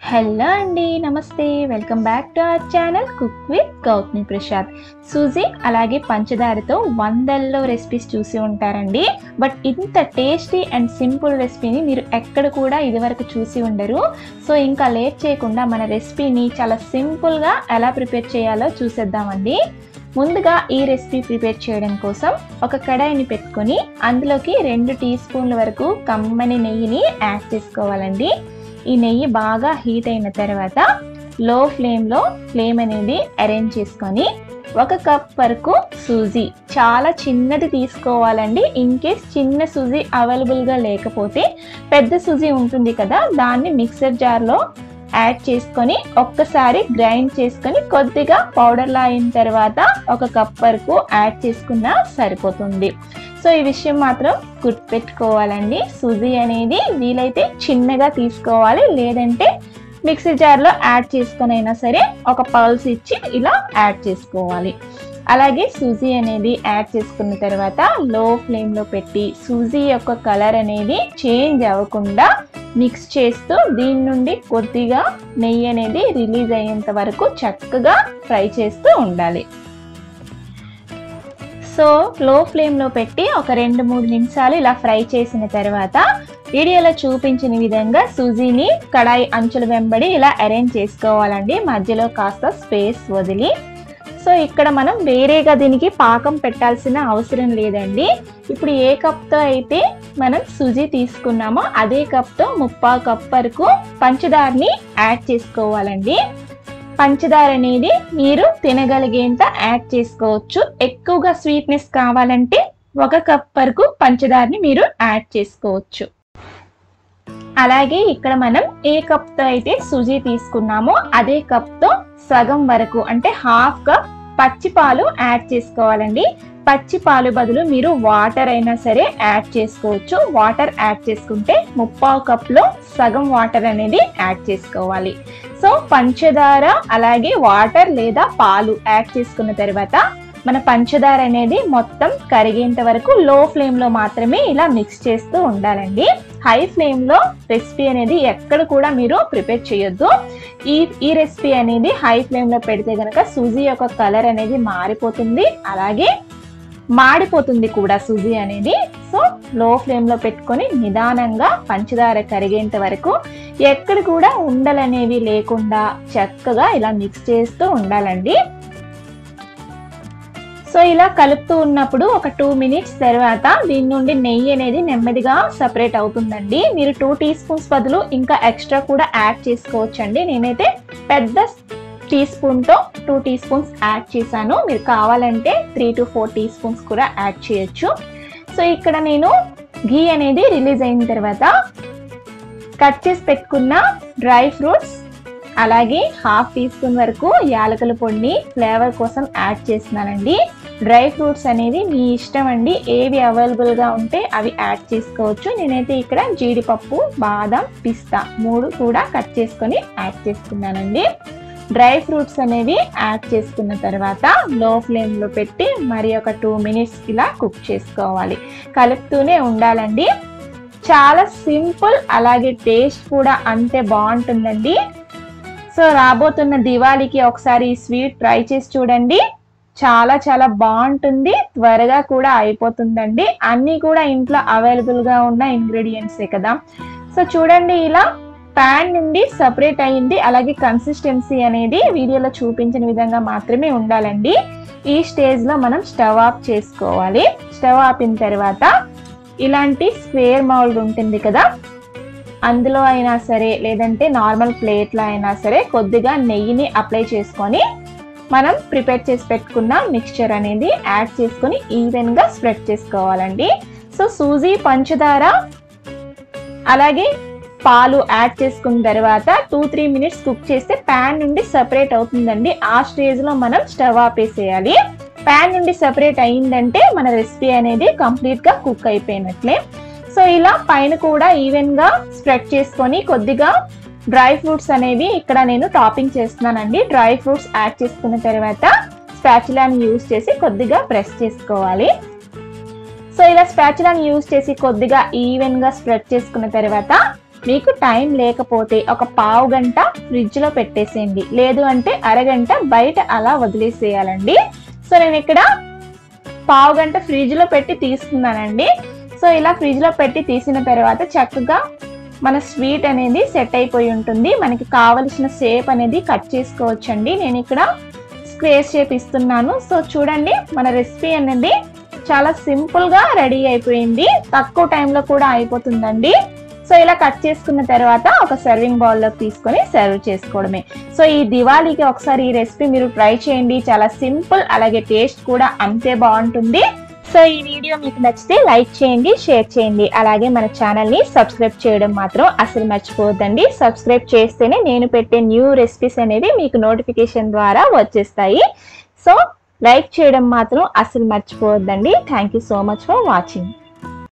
hello అండి నమస్తే welcome back to our channel cook with Gautami ప్రసాద్ సూజీ అలాగే పంచదారతో వందల్లో రెసిపీస్ చూసి ఉంటారండి బట్ ఇంత టేస్టీ అండ్ సింపుల్ రెసిపీని మీరు ఎక్కడ కూడా ఇదివరకు చూసి ఉండరు సో ఇంకా లేట్ చేయకుండా మన రెసిపీని చాలా సింపుల్గా ఎలా ప్రిపేర్ చేయాలో చూసేద్దామండి ముందుగా ఈ రెసిపీ ప్రిపేర్ చేయడం కోసం ఒక కడాయిని పెట్టుకొని అందులోకి రెండు టీ స్పూన్ల వరకు కమ్మని నెయ్యిని యాడ్ చేసుకోవాలండి ఈ నెయ్యి బాగా హీట్ అయిన తర్వాత లో ఫ్లేమ్లో ఫ్లేమ్ అనేది అరేంజ్ చేసుకొని ఒక కప్ వరకు సూజీ చాలా చిన్నది తీసుకోవాలండి ఇన్ కేస్ చిన్న సూజీ అవైలబుల్గా లేకపోతే పెద్ద సూజీ ఉంటుంది కదా దాన్ని మిక్సర్ జార్లో యాడ్ చేసుకొని ఒక్కసారి గ్రైండ్ చేసుకొని కొద్దిగా పౌడర్లా అయిన తర్వాత ఒక కప్ వరకు యాడ్ చేసుకున్నా సరిపోతుంది సో ఈ విషయం మాత్రం గుర్తుపెట్టుకోవాలండి సుజీ అనేది వీలైతే చిన్నగా తీసుకోవాలి లేదంటే మిక్సీ జార్లో యాడ్ చేసుకొని అయినా సరే ఒక పల్స్ ఇచ్చి ఇలా యాడ్ చేసుకోవాలి అలాగే సూజీ అనేది యాడ్ చేసుకున్న తర్వాత లో ఫ్లేమ్లో పెట్టి సూజీ యొక్క కలర్ అనేది చేంజ్ అవ్వకుండా మిక్స్ చేస్తూ దీని నుండి కొద్దిగా నెయ్యి అనేది రిలీజ్ అయ్యేంత వరకు చక్కగా ఫ్రై చేస్తూ ఉండాలి సో లో ఫ్లేమ్లో పెట్టి ఒక రెండు మూడు నిమిషాలు ఇలా ఫ్రై చేసిన తర్వాత వీడియోలో చూపించిన విధంగా సూజీని కడాయి అంచుల వెంబడి ఇలా అరేంజ్ చేసుకోవాలండి మధ్యలో కాస్త స్పేస్ వదిలి సో ఇక్కడ మనం వేరేగా దీనికి పాకం పెట్టాల్సిన అవసరం లేదండి ఇప్పుడు ఏ కప్తో అయితే మనం సుజీ తీసుకున్నామో అదే కప్తో ముప్పా కప్ వరకు పంచదారని యాడ్ చేసుకోవాలండి పంచదార అనేది మీరు తినగలిగేంత యాడ్ చేసుకోవచ్చు ఎక్కువగా స్వీట్నెస్ కావాలంటే ఒక కప్ వరకు పంచదారని మీరు యాడ్ చేసుకోవచ్చు అలాగే ఇక్కడ మనం ఏ కప్తో అయితే సుజీ తీసుకున్నామో అదే కప్తో సగం వరకు అంటే హాఫ్ కప్ పచ్చి పాలు యాడ్ చేసుకోవాలండి పచ్చి పాలు బదులు మీరు వాటర్ అయినా సరే యాడ్ చేసుకోవచ్చు వాటర్ యాడ్ చేసుకుంటే ముప్పావు కప్లో సగం వాటర్ అనేది యాడ్ చేసుకోవాలి సో పంచదార అలాగే వాటర్ లేదా పాలు యాడ్ చేసుకున్న తర్వాత మన పంచదార అనేది మొత్తం కరిగేంత వరకు లో ఫ్లేమ్లో మాత్రమే ఇలా మిక్స్ చేస్తూ ఉండాలండి హై ఫ్లేమ్లో రెసిపీ అనేది ఎక్కడ కూడా మీరు ప్రిపేర్ చేయొద్దు ఈ ఈ రెసిపీ అనేది హై ఫ్లేమ్లో పెడితే కనుక సూజీ యొక్క కలర్ అనేది మారిపోతుంది అలాగే మాడిపోతుంది కూడా సుజీ అనేది సో లో ఫ్లేమ్లో పెట్టుకొని నిదానంగా పంచదార కరిగేంత వరకు ఎక్కడ కూడా ఉండలనేవి లేకుండా చక్కగా ఇలా మిక్స్ చేస్తూ ఉండాలండి సో ఇలా కలుపుతూ ఉన్నప్పుడు ఒక టూ మినిట్స్ తర్వాత దీని నుండి నెయ్యి అనేది నెమ్మదిగా సపరేట్ అవుతుందండి మీరు టూ టీ స్పూన్స్ బదులు ఇంకా ఎక్స్ట్రా కూడా యాడ్ చేసుకోవచ్చండి నేనైతే పెద్ద టీ స్పూన్తో టూ టీ స్పూన్స్ యాడ్ చేశాను మీరు కావాలంటే three to four teaspoons కూడా యాడ్ చేయొచ్చు సో ఇక్కడ నేను ఘీ అనేది రిలీజ్ అయిన తర్వాత కట్ చేసి పెట్టుకున్న డ్రై ఫ్రూట్స్ అలాగే హాఫ్ టీ స్పూన్ వరకు యాలకుల పొడిని ఫ్లేవర్ కోసం యాడ్ చేస్తున్నానండి డ్రై ఫ్రూట్స్ అనేది మీ ఇష్టం అండి ఏవి అవైలబుల్గా ఉంటే అవి యాడ్ చేసుకోవచ్చు నేనైతే ఇక్కడ జీడిపప్పు బాదం పిస్తా మూడు కూడా కట్ చేసుకొని యాడ్ చేసుకున్నానండి డ్రై ఫ్రూట్స్ అనేవి యాడ్ చేసుకున్న తర్వాత లో ఫ్లేమ్లో పెట్టి మరి ఒక టూ మినిట్స్ ఇలా కుక్ చేసుకోవాలి కలుపుతూనే ఉండాలండి చాలా సింపుల్ అలాగే టేస్ట్ కూడా అంతే బాగుంటుందండి సో రాబోతున్న దివాళీకి ఒకసారి ఈ స్వీట్ ట్రై చేసి చూడండి చాలా చాలా బాగుంటుంది త్వరగా కూడా అయిపోతుందండి అన్నీ కూడా ఇంట్లో అవైలబుల్గా ఉన్న ఇంగ్రీడియంట్సే కదా సో చూడండి ఇలా ప్యాన్ నుండి సపరేట్ అయ్యింది అలాగే కన్సిస్టెన్సీ అనేది వీడియోలో చూపించిన విధంగా మాత్రమే ఉండాలండి ఈ స్టేజ్లో మనం స్టవ్ ఆఫ్ చేసుకోవాలి స్టవ్ ఆపిన తర్వాత ఇలాంటి స్క్వేర్ మౌల్డ్ ఉంటుంది కదా అందులో అయినా సరే లేదంటే నార్మల్ ప్లేట్లో అయినా సరే కొద్దిగా నెయ్యిని అప్లై చేసుకొని మనం ప్రిపేర్ చేసి పెట్టుకున్న మిక్స్చర్ అనేది యాడ్ చేసుకొని ఈవెన్గా స్ప్రెడ్ చేసుకోవాలండి సో సూజీ పంచదార అలాగే పాలు యాడ్ చేసుకున్న తర్వాత టూ త్రీ మినిట్స్ కుక్ చేస్తే ప్యాన్ నుండి సపరేట్ అవుతుందండి ఆ స్టేజ్లో మనం స్టవ్ ఆపేసేయాలి ప్యాన్ నుండి సపరేట్ అయిందంటే మన రెసిపీ అనేది కంప్లీట్గా కుక్ అయిపోయినట్లే సో ఇలా పైన కూడా ఈవెన్గా స్ప్రెడ్ చేసుకొని కొద్దిగా డ్రై ఫ్రూట్స్ అనేవి ఇక్కడ నేను టాపింగ్ చేస్తున్నానండి డ్రై ఫ్రూట్స్ యాడ్ చేసుకున్న తర్వాత స్పాచులాని యూజ్ చేసి కొద్దిగా ప్రెస్ చేసుకోవాలి సో ఇలా స్పాచులాని యూజ్ చేసి కొద్దిగా ఈవెన్గా స్ప్రెడ్ చేసుకున్న తర్వాత మీకు టైం లేకపోతే ఒక పావు గంట ఫ్రిడ్జ్ లో పెట్టేసేయండి లేదు అంటే అరగంట బయట అలా వదిలేసేయాలండి సో నేను ఇక్కడ పావు గంట ఫ్రిడ్జ్ లో పెట్టి తీసుకున్నానండి సో ఇలా ఫ్రిడ్జ్ లో పెట్టి తీసిన తర్వాత చక్కగా మన స్వీట్ అనేది సెట్ అయిపోయి ఉంటుంది మనకి కావలసిన షేప్ అనేది కట్ చేసుకోవచ్చండి నేను ఇక్కడ స్క్వేర్ షేప్ ఇస్తున్నాను సో చూడండి మన రెసిపీ అనేది చాలా సింపుల్ గా రెడీ అయిపోయింది తక్కువ టైంలో కూడా అయిపోతుందండి సో ఇలా కట్ చేసుకున్న తర్వాత ఒక సర్వింగ్ బౌల్లోకి తీసుకొని సర్వ్ చేసుకోవడమే సో ఈ దివాళీకి ఒకసారి ఈ రెసిపీ మీరు ట్రై చేయండి చాలా సింపుల్ అలాగే టేస్ట్ కూడా అంతే బాగుంటుంది సో ఈ వీడియో మీకు నచ్చితే లైక్ చేయండి షేర్ చేయండి అలాగే మన ఛానల్ ని సబ్స్క్రైబ్ చేయడం మాత్రం అసలు మర్చిపోవద్దండి సబ్స్క్రైబ్ చేస్తేనే నేను పెట్టే న్యూ రెసిపీస్ అనేవి మీకు నోటిఫికేషన్ ద్వారా వచ్చేస్తాయి సో లైక్ చేయడం మాత్రం అసలు మర్చిపోవద్దండి thank you so much for watching